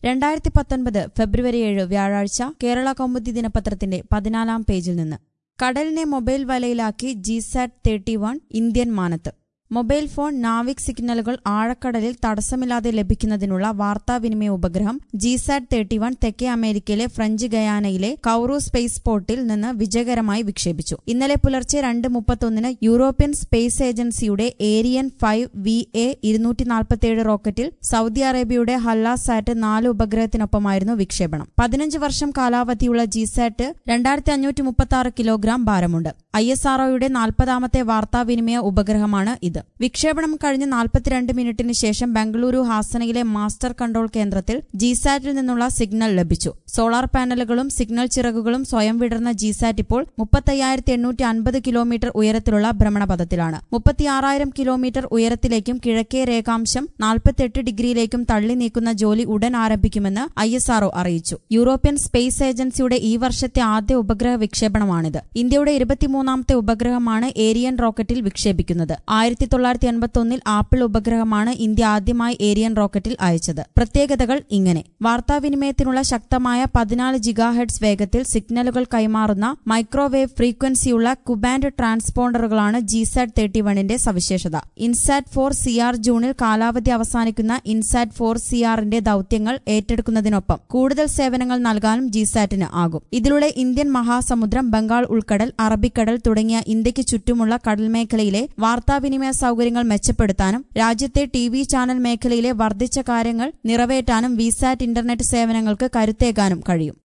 രണ്ടായിരത്തി പത്തൊൻപത് ഫെബ്രുവരി ഏഴ് വ്യാഴാഴ്ച കേരള കൗമുദി ദിനപത്രത്തിന്റെ പതിനാലാം പേജിൽ നിന്ന് കടലിനെ മൊബൈൽ വലയിലാക്കി ജിസാറ്റ് തേർട്ടി വൺ ഇന്ത്യൻ മാനത്ത് മൊബൈൽ ഫോൺ നാവിക് സിഗ്നലുകൾ ആഴക്കടലിൽ തടസ്സമില്ലാതെ ലഭിക്കുന്നതിനുള്ള വാർത്താവിനിമയ ഉപഗ്രഹം ജിസാറ്റ് തേർട്ടി വൺ തെക്കേ അമേരിക്കയിലെ ഫ്രഞ്ച് ഗയാനയിലെ കൌറു സ്പേസ് പോർട്ടിൽ നിന്ന് വിജയകരമായി വിക്ഷേപിച്ചു ഇന്നലെ പുലർച്ചെ രണ്ട് മുപ്പത്തൊന്നിന് യൂറോപ്യൻ സ്പേസ് ഏജൻസിയുടെ ഏരിയൻ ഫൈവ് വി എ ഇരുന്നൂറ്റി നാൽപ്പത്തിയേഴ് റോക്കറ്റിൽ സൗദി അറേബ്യയുടെ ഹല്ല സാറ്റ് നാല് ഉപഗ്രഹത്തിനൊപ്പമായിരുന്നു വിക്ഷേപണം പതിനഞ്ച് വർഷം കാലാവധിയുള്ള ജിസാറ്റ് രണ്ടായിരത്തി അഞ്ഞൂറ്റി മുപ്പത്തി ആറ് കിലോഗ്രാം ഭാരമുണ്ട് ഐ എസ് ആർഒയുടെ നാൽപ്പതാമത്തെ വാർത്താവിനിമയ ഉപഗ്രഹമാണ് ഇത് വിക്ഷേപണം കഴിഞ്ഞ് നാൽപ്പത്തിരണ്ട് മിനിറ്റിന് ശേഷം ബംഗളൂരു ഹാസനയിലെ മാസ്റ്റർ കൺട്രോൾ കേന്ദ്രത്തിൽ ജിസാറ്റിൽ നിന്നുള്ള സിഗ്നൽ ലഭിച്ചു സോളാർ പാനലുകളും സിഗ്നൽ ചിറകുകളും സ്വയം വിടർന്ന ജിസാറ്റ് ഇപ്പോൾ മുപ്പത്തയ്യായിരത്തി എണ്ണൂറ്റി അൻപത് കിലോമീറ്റർ ഉയരത്തിലുള്ള ഭ്രമണപഥത്തിലാണ് മുപ്പത്തിയാറായിരം കിലോമീറ്റർ ഉയരത്തിലേക്കും കിഴക്കേ രേഖാംശം നാൽപ്പത്തെട്ട് ഡിഗ്രിയിലേക്കും തള്ളി നീക്കുന്ന ജോലി ഉടൻ ആരംഭിക്കുമെന്ന് ഐ എസ് ആർഒ അറിയിച്ചു യൂറോപ്യൻ സ്പേസ് ഏജൻസിയുടെ ഈ വർഷത്തെ ആദ്യ ഉപഗ്രഹ വിക്ഷേപണമാണിത് ഇന്ത്യയുടെ ഇരുപത്തിമൂന്നാമത്തെ ഉപഗ്രഹമാണ് ഏരിയൻ റോക്കറ്റിൽ വിക്ഷേപിക്കുന്നത് ആയിരത്തി തൊള്ളായിരത്തി എൺപത്തൊന്നിൽ ആപ്പിൾ ഉപഗ്രഹമാണ് ഇന്ത്യ ആദ്യമായി ഏരിയൻ റോക്കറ്റിൽ അയച്ചത് പ്രത്യേകതകൾ ഇങ്ങനെ വാർത്താവിനിമയത്തിനുള്ള ശക്തമായ പതിനാല് ജിഗാഹെഡ്സ് വേഗത്തിൽ സിഗ്നലുകൾ കൈമാറുന്ന മൈക്രോവേവ് ഫ്രീക്വൻസിയുള്ള കുബാൻഡ് ട്രാൻസ്പോണ്ടറുകളാണ് ജിസാറ്റ് തേർട്ടി വണ്ണിന്റെ സവിശേഷത ഇൻസാറ്റ് ഫോർ സിആർ ജൂണിൽ കാലാവധി അവസാനിക്കുന്ന ഇൻസാറ്റ് ഫോർ സിആറിന്റെ ദൌത്യങ്ങൾ ഏറ്റെടുക്കുന്നതിനൊപ്പം കൂടുതൽ സേവനങ്ങൾ നൽകാനും ജിസാറ്റിന് ആകും ഇതിലൂടെ ഇന്ത്യൻ മഹാസമുദ്രം ബംഗാൾ ഉൾക്കടൽ അറബിക്കടൽ തുടങ്ങിയ ഇന്ത്യക്ക് ചുറ്റുമുള്ള കടൽമേഖലയിലെ വാർത്താവിനിമയ സൗകര്യങ്ങൾ മെച്ചപ്പെടുത്താനും രാജ്യത്തെ ടി വി ചാനൽ മേഖലയിലെ വർദ്ധിച്ച കാര്യങ്ങൾ നിറവേറ്റാനും വിസാറ്റ് ഇന്റർനെറ്റ് സേവനങ്ങൾക്ക് കരുത്തേകാനും കഴിയും